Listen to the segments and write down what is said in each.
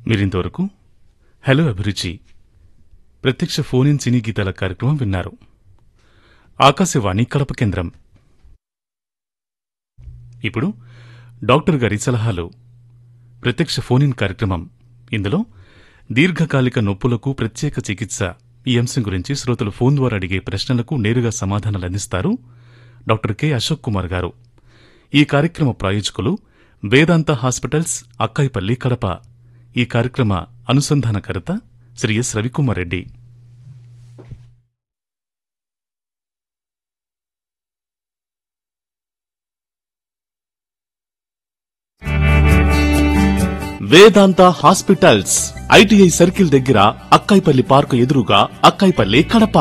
మీరింతవరకు హలో అభిరుచి ప్రత్యక్ష ఫోన్ ఇన్ సినీ గీతాల కార్యక్రమం విన్నారు ఆకాశవాణి కడప కేంద్రం ఇప్పుడు డాక్టర్ గారి సలహాలు ప్రత్యక్ష ఫోన్ ఇన్ కార్యక్రమం ఇందులో దీర్ఘకాలిక నొప్పులకు ప్రత్యేక చికిత్స ఈ అంశం గురించి శ్రోతలు ఫోన్ ద్వారా అడిగే ప్రశ్నలకు నేరుగా సమాధానాలు అందిస్తారు డాక్టర్ కె అశోక్ కుమార్ గారు ఈ కార్యక్రమ ప్రాయోజకులు వేదాంత హాస్పిటల్స్ అక్కాయిపల్లి కడప ఈ కార్యక్రమ అనుసంధానకర్త Shri S Ravikumar Reddy Vedanta hospitals ITI circle దగ్గర అక్కాయిపల్లి పార్కు ఎదురుగా అక్కాయిపల్లి కడప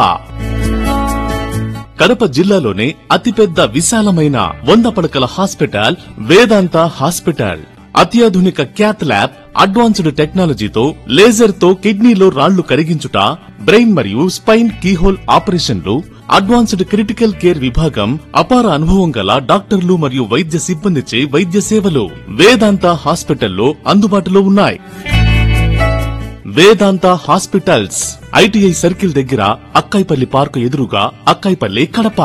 కడప జిల్లాలోనే అతిపెద్ద విశాలమైన వంద పడకల హాస్పిటల్ వేదాంత హాస్పిటల్ అత్యాధునిక క్యాత్ ల్యాబ్ అడ్వాన్స్డ్ టెక్నాలజీతో లేజర్ తో కిడ్నీలో రాళ్లు కరిగించుట బ్రెయిన్ మరియు స్పైన్ కీహోల్ ఆపరేషన్లు అడ్వాన్స్డ్ క్రిటికల్ కేర్ విభాగం అపార అనుభవం గల డాక్టర్లు మరియు వైద్య సిబ్బందిచే వైద్య సేవలు వేదాంత హాస్పిటల్లో అందుబాటులో ఉన్నాయి వేదాంత హాస్పిటల్స్ ఐటీఐ సర్కిల్ దగ్గర అక్కాయిపల్లి పార్కు ఎదురుగా అక్కాయిపల్లి కడప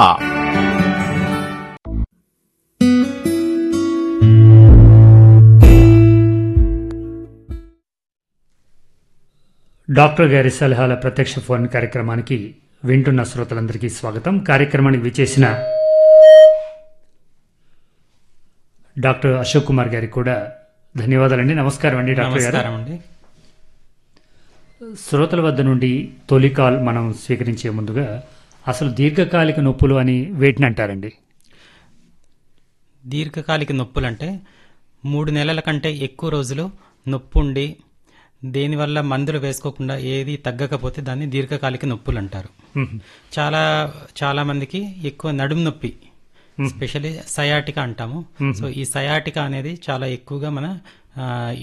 డాక్టర్ గారి సలహాల ప్రత్యక్ష ఫోన్ కార్యక్రమానికి వింటున్న శ్రోతలందరికీ స్వాగతం కార్యక్రమానికి విచేసిన డాక్టర్ అశోక్ కుమార్ గారికి కూడా ధన్యవాదాలండి నమస్కారం అండి డాక్టర్ గారు నమస్కారం అండి శ్రోతల వద్ద నుండి తొలి కాల్ మనం స్వీకరించే ముందుగా అసలు దీర్ఘకాలిక నొప్పులు అని వేటిని అంటారండి దీర్ఘకాలిక నొప్పులు అంటే మూడు నెలల కంటే ఎక్కువ రోజులు నొప్పి ఉండి దేనివల్ల మందులు వేసుకోకుండా ఏది తగ్గకపోతే దాన్ని దీర్ఘకాలిక నొప్పులు అంటారు చాలా చాలా మందికి ఎక్కువ నడుము నొప్పి స్పెషల్లీ సయాటికా అంటాము సో ఈ సయాటికా అనేది చాలా ఎక్కువగా మన ఆ,